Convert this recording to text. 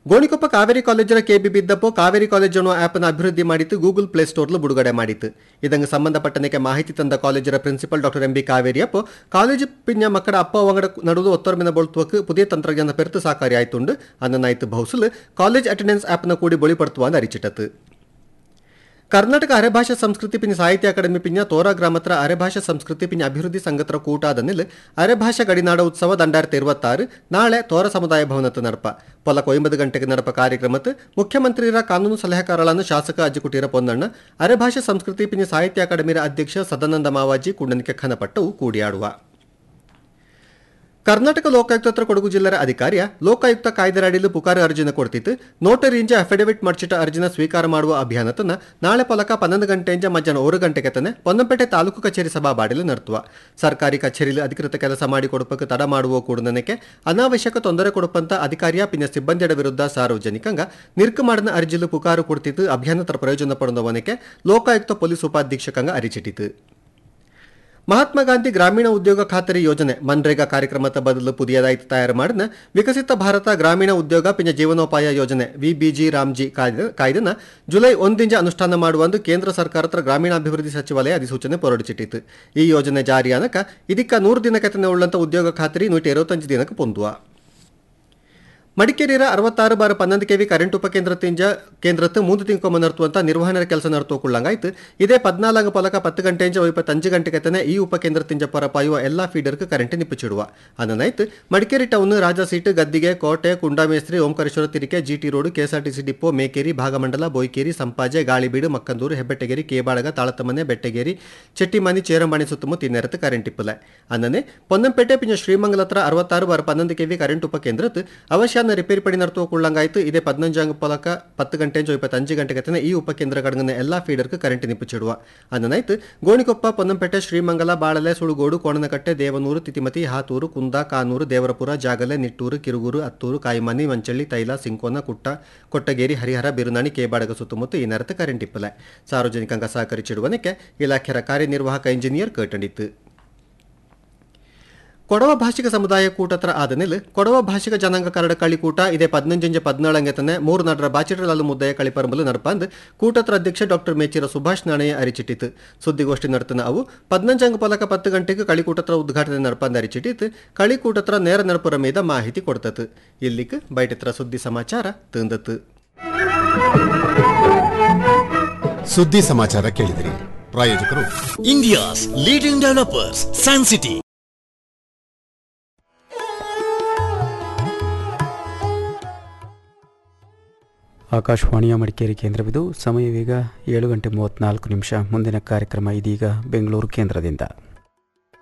ಗೋಣಿಕೊಪ್ಪ ಕಾವೇರಿ ಕಾಲೇಜರ ಕೆಬಿ ಬಿದ್ದಪ್ಪು ಕಾವೇರಿ ಕಾಲೇಜ್ ಅನ್ನೋ ಆ್ಯಪ್ನ ಅಭಿವೃದ್ಧಿ ಮಾಡಿತ್ತು ಗೂಗಲ್ ಪ್ಲೇ ಸ್ಟೋರ್ಲು ಬಿಡುಗಡೆ ಮಾಡಿತ್ತು ಇದಂಗೆ ಸಂಬಂಧಪಟ್ಟನಕ್ಕೆ ಮಾಹಿತಿ ತಂದ ಕಾಲೇಜರ principal doctor M B Kaveriyappa college ಪಿನ್ಯ ಮಕ್ಕಳ ಅಪ್ಪ ಒಂಗಡ ನಡುವುದು ಒತ್ತೊರ್ಮಿನ ಬೊಳ್ತುವಕ್ಕೆ ಪುದಿಯ ತಂತ್ರಜ್ಞಾನ ಪೆರ್ತು ಸಾಕಾರಿ ಆಯ್ತುಂಡು ಅನ್ನನಾಯ್ತು ಬಹುಸಲು ಕಾಲೇಜ್ ಅಟೆಂಡೆನ್ಸ್ ಆ್ಯಪ್ನ ಕೂಡಿ ಬೊಳಿಪಡ್ತುವ ಅಂತ ಅರಿಚಿಟ್ಟತು ಕರ್ನಾಟಕ ಅರೆಭಾಷಾ ಸಂಸ್ಕೃತಿ ಪಿನ ಸಾಹಿತ್ಯ ಅಕಾಡೆಮಿ ಪಿನ್ಯ ತೋರಾ ಗ್ರಾಮತ್ರ ಅರೆಭಾಷಾ ಸಂಸ್ಕೃತಿ ಪಿನ ಅಭಿವೃದ್ಧಿ ಸಂಘತ್ರ ಕೂಟಾದನಿಲ್ ಅರೆಭಾಷಾ ಗಡಿನಾಡ ಉತ್ಸವ ದಂಡಾಯಿರത്തി ಇರುವತ್ತಾರು ನಾಳೆ ತೋರ ಸಮುದಾಯ ಭವನത്ത് ನಡಪ ಪೊಲಕ ಒಂಬತ್ತು ಗಂಟೆಗೆ ನಡಪ ಕಾರ್ಯಕ್ರಮത്ത് ಮುಖ್ಯಮಂತ್ರಿರ ಕಾನೂನು ಸಲಹೆಗಾರಳನ್ನು ಶಾಸಕ ಅಜ್ಜಿಕುಟೀರ ಪೊನ್ನಣ್ಣ ಅರೆಭಾಷಾ ಸಂಸ್ಕೃತಿ ಪಿನ ಸಾಹಿತ್ಯ ಅಕಾಡೆಮಿರ ಅಧ್ಯಕ್ಷ ಸದಾನಂದ ಮಾವಾಜಿ ಕುಂಡನಿಕೆ ಖನಪಟ್ಟವು ಕೂಡಿಯಾಡುವ ಕರ್ನಾಟಕ ಲೋಕಾಯುಕ್ತ ಹತ್ರ ಕೊಡಗು ಜಿಲ್ಲೆಯ ಅಧಿಕಾರಿಯ ಲೋಕಾಯುಕ್ತ ಕಾಯ್ದೆ ಅಡಿಯಲ್ಲಿ ಪುಕಾರು ಅರ್ಜಿನ ಕೊಡ್ತಿತ್ತು ನೋಟರಿಯಿಂದ ಅಫಿಡವಿಟ್ ಮಡ್ಚಿಟ ಅರ್ಜಿನ ಸ್ವೀಕಾರ ಮಾಡುವ ಅಭಿಯಾನತನ ನಾಳೆ ಪೊಲಕ ಪನ್ನೊಂದು ಗಂಟೆಯಿಂದ ಮಧ್ಯಾಹ್ನ ಒಂದು ಗಂಟೆಗೆ ತನೆ ಪೊನ್ನಂಪೇಟೆ ತಾಲೂಕು ಕಚೇರಿ ಸಭಾ ಬಾಡಿಲು ನರ್ತುವ ಸರ್ಕಾರಿ ಕಚೇರಿಯಲ್ಲಿ ಅಧಿಕೃತ ಕೆಲಸ ಮಾಡಿ ಕೊಡುಪಕ್ಕೆ ತಡ ಮಾಡುವ ಕೂಡನಕ್ಕೆ ಅನಾವಶ್ಯಕ ತೊಂದರೆ ಕೊಡುಪಂತ ಅಧಿಕಾರಿಯ ಪಿನ್ನ ಸಿಬ್ಬಂದಿಯ ವಿರುದ್ಧ ಸಾರ್ವಜನಿಕಂಗ ನಿರ್ಕು ಮಾಡಿನ ಅರ್ಜಿಲು ಪುಕಾರು ಕೊಡ್ತಿತ್ತು ಅಭಿಯಾನತರ ಪ್ರಯೋಜನ ಪಡೆದವನಕ್ಕೆ ಲೋಕಾಯುಕ್ತ ಪೊಲೀಸ್ ಉಪಾಧೀಕ್ಷಕಂಗ ಅರಿಚಿಟ್ಟಿತು ಮಹಾತ್ಮ ಗಾಂಧಿ ಗ್ರಾಮೀಣ ಉದ್ಯೋಗ ಖಾತರಿ ಯೋಜನೆ ಮನ್ರೇಗಾ ಕಾರ್ಯಕ್ರಮದ ಬದಲು ಪುದಿಯದಾಯ್ತು ತಯಾರು ಮಾಡಿದ ವಿಕಸಿತ ಭಾರತ ಗ್ರಾಮೀಣ ಉದ್ಯೋಗ ಪಿನ ಜೀವನೋಪಾಯ ಯೋಜನೆ ವಿಬಿಜಿ ರಾಮ್ಜಿ ಕಾಯ್ದೆ ಕಾಯ್ದೆನ ಜುಲೈ ಒಂದಿಂಜ ಅನುಷ್ಠಾನ ಮಾಡುವಂದು ಕೇಂದ್ರ ಸರ್ಕಾರದ ಗ್ರಾಮೀಣಾಭಿವೃದ್ಧಿ ಸಚಿವಾಲಯ ಅಧಿಸೂಚನೆ ಹೊರಡಿಸಿಟ್ಟಿತು ಈ ಯೋಜನೆ ಜಾರಿಯಾನಕ ಇದಕ್ಕ ನೂರು ದಿನಕ್ಕೆ ಉಳ್ಳಂತ ಉದ್ಯೋಗ ಖಾತರಿ ನೂಟ ಇರುವತ್ತಂಜು ದಿನಕ್ಕೆ ಪೊಂದುವ ಮಡಿಕೇರಿಯ ಅರವತ್ತಾರು ಬಾರ ಪನ್ನೊಂದು ಕೆವಿ ಕರೆಂಟ್ ಉಪಕೇಂದ್ರದಿಂದ ಕೇಂದ್ರತ್ತು ಮೂಂದು ತಿಂಕೊಮ್ಮ ನರ್ತುವಂತ ನಿರ್ವಹಣೆ ಕೆಲಸ ನರ್ತೋಕೊಳ್ಳಂಗಾಯ್ತು ಇದೇ ಪದ್ನಾಲ್ಕು ಪಲಕ ಪತ್ತು ಗಂಟೆಯಿಂದ ಇಪ್ಪತ್ತಂಜು ಗಂಟೆಗೆ ತನೆ ಈ ಉಪಕೇಂದ್ರದಿಂದ ಪರಪಾಯುವ ಎಲ್ಲಾ ಫೀಡರ್ಗೆ ಕರೆಂಟ್ ನಿಪ್ಪಿಚಿಡುವ ಅನ್ನನಾಯ್ತು ಮಡಿಕೇರಿ ಟೌನ್ ರಾಜ ಸೀಟ್ ಗದ್ದಿಗೆ ಕೋಟೆ ಕುಂಡಾಮೇಸ್ತ್ರಿ ಓಂಕಾರೇಶ್ವರ ತಿರಿಕೆ GT road KSRTC depot Mekeri Bhagamandala Boikeri Sampaje Galibeedu Makkandur Hebbettageri ಕೇಬಾಳಗ ತಾಳತಮನೆ ಬೆಟ್ಟಗೇರಿ ಚೆಟ್ಟಿಮನಿ ಚೇರಂಬಾಣಿ ಸುತ್ತಮುತ್ತ ಇನ್ನೆರತ್ತು ಕರೆಂಟ್ ಇಪ್ಪಲೆ ಅನ್ನನೆ ಪೊನ್ನಂಪೇಟೆ ಪಿಂಜ ಶ್ರೀಮಂಗಲ ಹತ್ರ ಅರವತ್ತಾರು ಬಾರ ಪನ್ನೊಂದು ಕೆವಿ ಕರೆಂಟ್ ಉಪಕೇಂದ್ರತ್ ಅವಶ್ಯ ರಿಪೇರಿ ಪಡಿ ನರ್ತೋಕೊಳ್ಳಂಗಾಯ್ತು ಇದೇ ಪದ್ನಂಜಾಂಗ ಪಲಕ ಪತ್ತು ಗಂಟೆ ಇಪ್ಪತ್ತಂಜು ಗಂಟೆಗೆ ತನ ಈ ಉಪಕೇಂದ್ರ ಕಡಗನ ಎಲ್ಲಾ ಫೀಡರ್ಗೆ ಕರೆಂಟ್ ನಿಪ್ಪಿಚಿಡುವ ಅನ್ನನಾಯ್ತು ಗೋಣಿಕೊಪ್ಪ ಪೊನ್ನಂಪೇಟೆ ಶ್ರೀಮಂಗಲ ಬಾಳಲೆ ಸುಳುಗೋಡು ಕೋಣನಕಟ್ಟೆ ದೇವನೂರು ತಿತಿಮತಿ ಹಾತೂರು ಕುಂದ ಕಾನೂರು ದೇವರಪುರ ಜಾಗಲೆ ನಿಟ್ಟೂರು ಕಿರುಗೂರು ಅತ್ತೂರು ಕಾಯಿಮನಿ ಮಂಚಳ್ಳಿ ತೈಲ ಸಿಂಕೋನ ಕುಟ್ಟ ಕೊಟ್ಟಗೇರಿ ಹರಿಹರ ಬಿರುನಾಣಿ ಕೇಬಾಡಗ ಸುತ್ತಮುತ್ತ ಈ ನೆರತ ಕರೆಂಟ್ ಇಪ್ಪಲೆ ಸಾರ್ವಜನಿಕಂಗ ಸಹಕರಿಸಿಡುವನಕ್ಕೆ ಇಲಾಖೆಯ ಕಾರ್ಯನಿರ್ವಾಹಕ ಇಂಜಿನಿಯರ್ ಕಟಂಡಿತ್ತು ಕೊಡವ ಭಾಷಿಕ ಸಮುದಾಯ ಕೂಟತ್ರ ಆದನಿಲ್ ಕೊಡವ ಭಾಷಿಕ ಜನಾಂಗ ಕರಡ ಕಳಿಕೂಟ ಇದೇ ಪದ್ನಂಜಂಜೆ ಪದ್ನಾಳಂಗೆ ತನೆ ಮೂರು ನಡರ ಬಾಚಿರಲಾಲು ಮುದ್ದಯ ಕಳಿಪರಂಬಲು ನಡಪಂದ್ ಕೂಟತ್ರ ಅಧ್ಯಕ್ಷ ಡಾಕ್ಟರ್ ಮೇಚಿರ ಸುಭಾಷ್ ನಾಣಯ್ಯ ಅರಿಚಿಟ್ಟಿತು ಸುದ್ದಿಗೋಷ್ಠಿ ನಡ್ತನ ಅವು ಪದ್ನಂಜಂಗ ಪಲಕ ಪತ್ತು ಗಂಟೆಗೆ ಕಳಿಕೂಟತ್ರ ಉದ್ಘಾಟನೆ ನಡಪಂದ್ ಅರಿಚಿಟ್ಟಿತು ಕಳಿಕೂಟತ್ರ ನೇರ ನಡಪುರ ಮೀದ ಮಾಹಿತಿ ಕೊಡ್ತತು ಇಲ್ಲಿಕ್ ಬೈಟಿತ್ರ ಸುದ್ದಿ ಸಮಾಚಾರ ತಂದತ್ತು ಸುದ್ದಿ ಸಮಾಚಾರ ಕೇಳಿದಿರಿ ಪ್ರಾಯೋಜಕರು India's leading developers San City ಆಕಾಶವಾಣಿಯ ಮಡಿಕೇರಿ ಕೇಂದ್ರವಿದು ಸಮಯವೀಗ ಏಳು ಗಂಟೆ ಮೂವತ್ತ್ನಾಲ್ಕು ನಿಮಿಷ ಮುಂದಿನ ಕಾರ್ಯಕ್ರಮ ಇದೀಗ ಬೆಂಗಳೂರು ಕೇಂದ್ರದಿಂದ